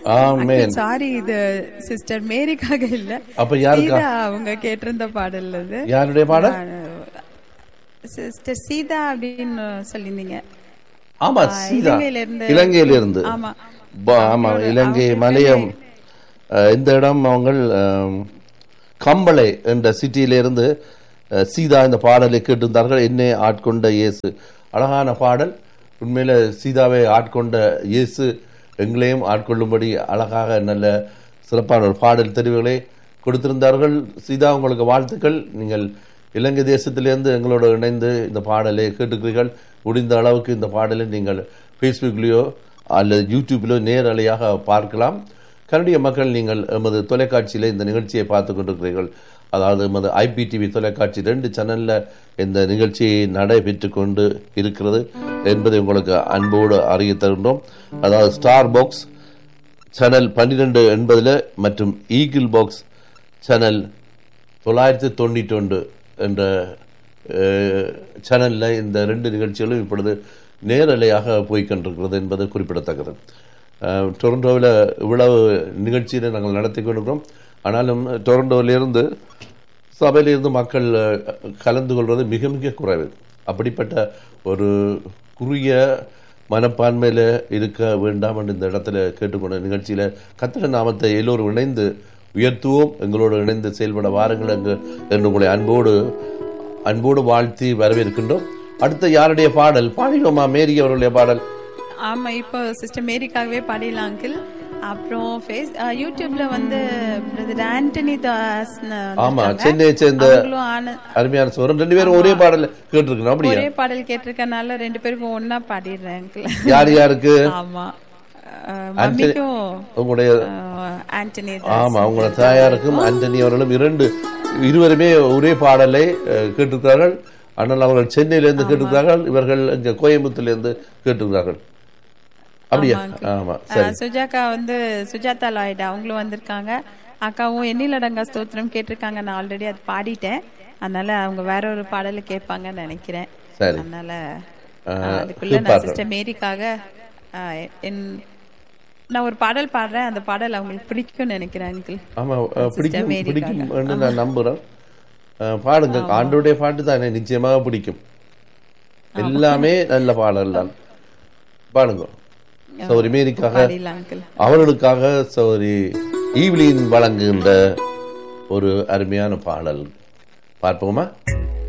ஆமென் sorry இது sister மேரிக்காக இல்ல அப்ப யாருக்கா சீதா அவங்க கேட்டிருந்த பாடல் அது யாருடைய பாடல் சிஸ்டர் சீதா அப்படின்னு சொல்லியிருந்தீங்க ஆமா சீதா இலங்கையில இருந்து இலங்கையில இருந்து ஆமா ப- ஆமா இலங்கை மலையம் அஹ், இந்த இடம் அவங்க கம்பளை என்ற சிட்டியில இருந்து அஹ், சீதா இந்த பாடலை கேட்டிருந்தார்கள் என்னை ஆட்கொண்ட இயேசு அழகான பாடல் உண்மையில சீதாவை ஆட்கொண்ட இயேசு எங்களையும் ஆட்கொள்ளும்படி அழகாக நல்ல சிறப்பான ஒரு பாடல் தெரிவுகளை கொடுத்திருந்தார்கள் சீதா உங்களுக்கு வாழ்த்துக்கள் நீங்கள் இலங்கை தேசத்திலிருந்து எங்களோடு இணைந்து இந்த பாடலை கேட்டுக்கிறீர்கள் முடிந்த அளவுக்கு இந்த பாடலை நீங்கள் ஃபேஸ்புக்லேயோ அல்லது யூடியூப்லோ நேரலையாக பார்க்கலாம் கனடிய மக்கள் நீங்கள் எமது தொலைக்காட்சியில் இந்த நிகழ்ச்சியை பார்த்து கொண்டிருக்கிறீர்கள் அதாவது எமது ஐபிடிவி தொலைக்காட்சி ரெண்டு சேனல்ல இந்த நிகழ்ச்சி நடைபெற்று கொண்டு இருக்கிறது என்பதை உங்களுக்கு அன்போடு அறிய தருகின்றோம் அதாவது ஸ்டார் பாக்ஸ் சேனல் பன்னிரெண்டு எண்பதுல மற்றும் ஈகிள் பாக்ஸ் சேனல் தொள்ளாயிரத்தி தொண்ணூற்றி ஒன்று என்ற சேனலில் இந்த ரெண்டு நிகழ்ச்சிகளும் இப்பொழுது நேரலையாக போய்கொண்டிருக்கிறது என்பது குறிப்பிடத்தக்கது அஹ், டொரண்டோவில் இவ்வளவு நிகழ்ச்சியை நாங்கள் நடத்தி கொண்டிருக்கிறோம் ஆனாலும் டொரண்டோவிலிருந்து சபையிலிருந்து மக்கள் அஹ், கலந்து கொள்வது மிக மிக குறைவு அப்படிப்பட்ட ஒரு குறுகிய மனப்பான்மையில் இருக்க வேண்டாம் என்று இந்த இடத்துல கேட்டுக்கொண்ட நிகழ்ச்சியில் கத்திர நாமத்தை எல்லோரும் இணைந்து உயர்த்துவோம் எங்களோடு இணைந்து செயல்பட வாருங்கள் என்று என்று உங்களை அன்போடு அன்போடு வாழ்த்தி வரவேற்கின்றோம் அடுத்த யாருடைய பாடல் பாடினோமா மேரி அவர்களுடைய பாடல் ஆமா இப்போ சிஸ்டர் மேரிக்காகவே பாடிடலாம் அங்கிள் அப்புறம் ஃபேஸ் யூடியூப்ல வந்து பிரதர் ஆண்டனி தாஸ் ஆமா சென்னையை சேர்ந்த அவங்களும் ஆன அருமையான சோரன் ரெண்டு பேரும் ஒரே பாடல் கேட்டிருக்கணும் அப்படியா ஒரே பாடல் கேட்டிருக்கனால ரெண்டு பேருக்கும் ஒன்னா பாடிடுறேன் அங்கிள் யார் யாருக்கு ஆமா அஹ், மம்மிக்கும் உங்களுடைய அஹ், ஆண்டனி ஆமா அவங்களோட தாயாருக்கும் ஆண்டனி அவர்களும் இரண்டு இருவருமே ஒரே பாடலை அஹ், கேட்டிருக்கிறார்கள் ஆனால் அவர்கள் சென்னையிலிருந்து கேட்டிருக்கிறார்கள் இவர்கள் இங்க கோயம்புத்தூர்ல கேட்டிருக்கிறார்கள் அப்படியா ஆமா சரி அஹ், சுஜாதா வந்து சுஜாதா லாய்டு அவங்களும் வந்திருக்காங்க அக்காவும் எண்ணிலடங்கா ஸ்தோத்திரம் கேட்டிருக்காங்க நான் ஆல்ரெடி அது பாடிட்டேன் அதனால அவங்க வேற ஒரு பாடலை கேட்பாங்கன்னு நினைக்கிறேன் சரி அதனால அஹ், அஹ், அதுக்குள்ள நான் சிஸ்டர் மேரிக்காக அஹ், என் நான் ஒரு பாடல் பாடுறேன் அந்த பாடல் அவங்களுக்கு பிடிக்கும்னு நினைக்கிறேன் அங்கிள் ஆமா அஹ், பிடிக்கும் மேரிக்காக. பிடிக்கும் என்று நான் நம்புறேன் அஹ், பாடுங்க ஆண்டோடைய பாட்டு தானே நிச்சயமாக பிடிக்கும் எல்லாமே நல்ல பாடல் தான் பாடுங்க சௌரி மேரிக்காக பாடிடலாம் அங்கிள் அவர்களுக்காக சௌரி ஈவ்லின் வழங்குகின்ற ஒரு அருமையான பாடல் பார்ப்போமா